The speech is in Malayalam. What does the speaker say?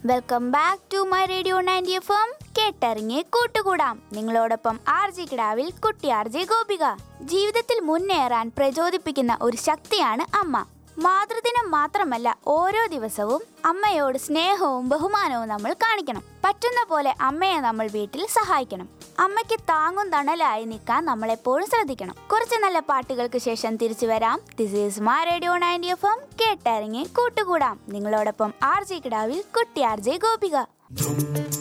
welcome back to my radio ninety F M കേട്ടറിഞ്ഞ് കൂട്ടുകൂടാം നിങ്ങളോടൊപ്പം ആർ ജി കിടാവിൽ കുട്ടി ആർ ജെ ഗോപിക ജീവിതത്തിൽ മുന്നേറാൻ പ്രചോദിപ്പിക്കുന്ന ഒരു ശക്തിയാണ് അമ്മ മാതൃദിനം മാത്രമല്ല ഓരോ ദിവസവും അമ്മയോട് സ്നേഹവും ബഹുമാനവും നമ്മൾ കാണിക്കണം പറ്റുന്ന പോലെ അമ്മയെ നമ്മൾ വീട്ടിൽ സഹായിക്കണം അമ്മയ്ക്ക് താങ്ങും തണലായി നിൽക്കാൻ നമ്മൾ എപ്പോഴും ശ്രദ്ധിക്കണം കുറച്ച് നല്ല പാട്ടുകൾക്ക് ശേഷം തിരിച്ചു വരാം this is my radio ninety F M കേട്ടറിഞ്ഞ് കൂട്ടുകൂടാം നിങ്ങളോടൊപ്പം ആർ ജെ കിടാവിൽ കുട്ടി ആർ ജെ ഗോപിക